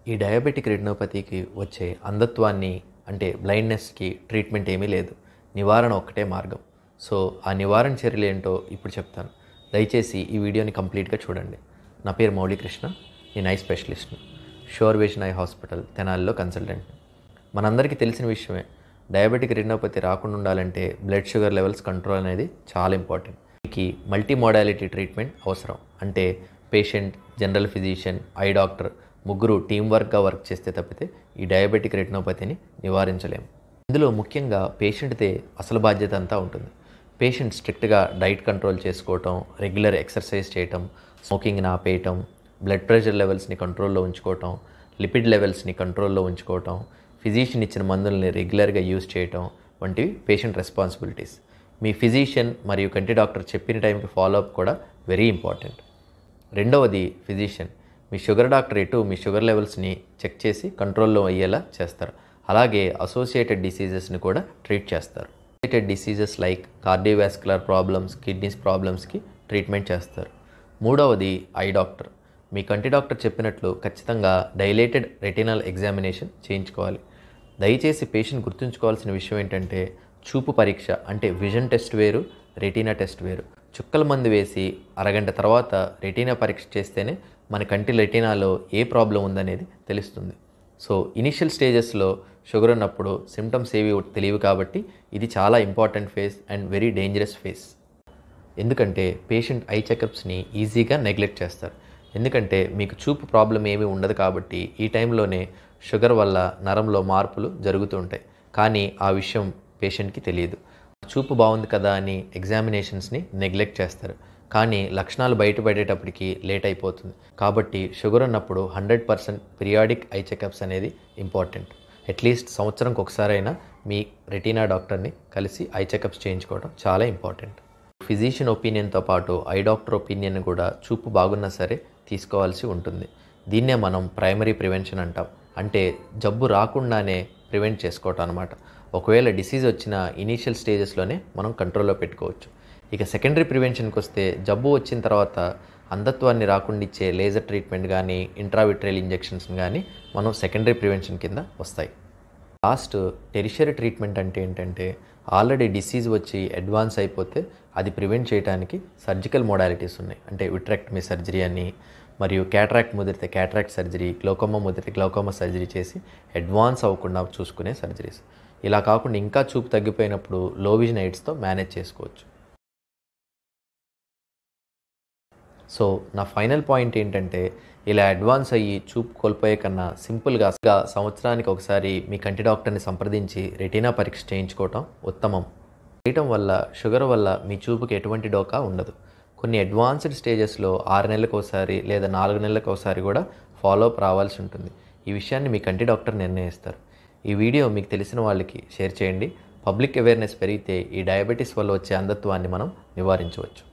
ఈ డయాబెటిక్ రెటినోపతికి వచ్చే అంధత్వాన్ని అంటే బ్లైండ్నెస్కి ట్రీట్మెంట్ ఏమీ లేదు నివారణ ఒక్కటే మార్గం సో ఆ నివారణ చర్యలు ఏంటో ఇప్పుడు చెప్తాను దయచేసి ఈ వీడియోని కంప్లీట్గా చూడండి నా పేరు మౌళీకృష్ణ నేను ఐ స్పెషలిస్ట్ను షోర్ విజన్ ఐ హాస్పిటల్ తెనాలిలో కన్సల్టెంట్ మనందరికీ తెలిసిన విషయమే డయాబెటిక్ రెటినోపతి రాకుండా ఉండాలంటే బ్లడ్ షుగర్ లెవెల్స్ కంట్రోల్ అనేది చాలా ఇంపార్టెంట్ దీనికి మల్టీ మోడాలిటీ ట్రీట్మెంట్ అవసరం అంటే patient general physician eye doctor ముగ్గురు టీం వర్క్గా వర్క్ చేస్తే తప్పితే ఈ డయాబెటిక్ రెటినోపతిని నివారించలేము ఇందులో ముఖ్యంగా పేషెంట్దే అసలు బాధ్యత అంతా ఉంటుంది పేషెంట్ స్ట్రిక్ట్గా డైట్ కంట్రోల్ చేసుకోవటం రెగ్యులర్ ఎక్సర్సైజ్ చేయటం స్మోకింగ్ని ఆపేయటం బ్లడ్ ప్రెషర్ లెవెల్స్ని కంట్రోల్లో ఉంచుకోవటం లిపిడ్ లెవెల్స్ని కంట్రోల్లో ఉంచుకోవటం ఫిజిషియన్ ఇచ్చిన మందుల్ని రెగ్యులర్గా యూజ్ చేయటం వంటివి పేషెంట్ రెస్పాన్సిబిలిటీస్ మీ ఫిజిషియన్ మరియు కంటి డాక్టర్ చెప్పిన టైంకి ఫాలో అప్ కూడా వెరీ ఇంపార్టెంట్ రెండవది ఫిజిషియన్ మీ షుగర్ డాక్టర్ ఎటు మీ షుగర్ లెవెల్స్ని చెక్ చేసి కంట్రోల్లో అయ్యేలా చేస్తారు అలాగే అసోసియేటెడ్ డిసీజెస్ని కూడా ట్రీట్ చేస్తారు associated diseases like cardiovascular problems kidneys ప్రాబ్లమ్స్కి ట్రీట్మెంట్ చేస్తారు మూడవది ఐ డాక్టర్ మీ కంటి డాక్టర్ చెప్పినట్లు ఖచ్చితంగా డైలేటెడ్ రెటినల్ ఎగ్జామినేషన్ చేయించుకోవాలి దయచేసి పేషెంట్ గుర్తుంచుకోవాల్సిన విషయం ఏంటంటే చూపు పరీక్ష అంటే విజన్ టెస్ట్ వేరు రెటీనా టెస్ట్ వేరు చుక్కల మందు వేసి అరగంట తర్వాత రెటీనా పరీక్ష చేస్తేనే మన కంటి రెటీనాలో ఏ ప్రాబ్లం ఉందనేది తెలుస్తుంది సో ఇనిషియల్ స్టేజెస్లో షుగర్ ఉన్నప్పుడు సిమ్టమ్స్ ఏవి తెలియవు కాబట్టి ఇది చాలా important phase and very dangerous phase ఎందుకంటే పేషెంట్ ఐ చెకప్స్ని ఈజీగా నెగ్లెక్ట్ చేస్తారు ఎందుకంటే మీకు చూపు ప్రాబ్లం ఏమీ ఉండదు కాబట్టి ఈ టైంలోనే షుగర్ వల్ల నరంలో మార్పులు జరుగుతూ ఉంటాయి కానీ ఆ విషయం పేషెంట్కి తెలియదు చూపు బాగుంది కదా అని ఎగ్జామినేషన్స్ని నెగ్లెక్ట్ చేస్తారు కానీ లక్షణాలు బయటపడేటప్పటికి లేట్ అయిపోతుంది కాబట్టి షుగర్ ఉన్నప్పుడు hundred percent periodic eye checkups అనేది ఇంపార్టెంట్ అట్లీస్ట్ సంవత్సరంకి ఒకసారైనా మీ రెటీనా డాక్టర్ని కలిసి ఐ చెకప్స్ చేయించుకోవడం చాలా ఇంపార్టెంట్ ఫిజిషియన్ ఒపీనియన్తో పాటు ఐ డాక్టర్ ఒపీనియన్ కూడా చూపు బాగున్నా సరే తీసుకోవాల్సి ఉంటుంది దీన్నే మనం ప్రైమరీ ప్రివెన్షన్ అంటాం అంటే జబ్బు రాకుండానే ప్రివెంట్ చేసుకోవటం అనమాట ఒకవేళ డిసీజ్ వచ్చిన ఇనీషియల్ స్టేజెస్లోనే మనం కంట్రోల్లో పెట్టుకోవచ్చు ఇక సెకండరీ ప్రివెన్షన్కి వస్తే జబ్బు వచ్చిన తర్వాత అంధత్వాన్ని రాకుండా ఇచ్చే లేజర్ ట్రీట్మెంట్ కానీ ఇంట్రావిట్రియల్ ఇంజెక్షన్స్ కానీ మనం సెకండరీ ప్రివెన్షన్ కింద వస్తాయి లాస్ట్ టెరిషరీ ట్రీట్మెంట్ అంటే ఏంటంటే ఆల్రెడీ డిసీజ్ వచ్చి అడ్వాన్స్ అయిపోతే అది ప్రివెంట్ చేయడానికి సర్జికల్ మోడాలిటీస్ ఉన్నాయి అంటే విట్రెక్టమీ సర్జరీ అని మరియు క్యాట్రాక్ట్ ముదిరితే క్యాట్రాక్ట్ సర్జరీ గ్లౌకోమా ముదిరితే గ్లౌకోమా సర్జరీ చేసి అడ్వాన్స్ అవ్వకుండా చూసుకునే సర్జరీస్ ఇలా కాకుండా ఇంకా చూపు తగ్గిపోయినప్పుడు లో విజన్ ఎయిడ్స్తో మేనేజ్ చేసుకోవచ్చు సో నా ఫైనల్ పాయింట్ ఏంటంటే ఇలా అడ్వాన్స్ అయ్యి చూపు కోల్పోయే కన్నా సింపుల్గా సంవత్సరానికి ఒకసారి మీ కంటి డాక్టర్ని సంప్రదించి రెటీనా పరీక్ష చేయించుకోవటం ఉత్తమం చేయటం వల్ల షుగర్ వల్ల మీ చూపుకి ఎటువంటి డోకా ఉండదు కొన్ని అడ్వాన్స్డ్ స్టేజెస్లో ఆరు నెలలకు ఒకసారి లేదా నాలుగు నెలలకు ఒకసారి కూడా ఫాలోఅప్ రావాల్సి ఉంటుంది ఈ విషయాన్ని మీ కంటి డాక్టర్ నిర్ణయిస్తారు ఈ వీడియో మీకు తెలిసిన వాళ్ళకి షేర్ చేయండి పబ్లిక్ అవేర్నెస్ పెరిగితే ఈ డయాబెటీస్ వల్ల వచ్చే అంధత్వాన్ని మనం నివారించవచ్చు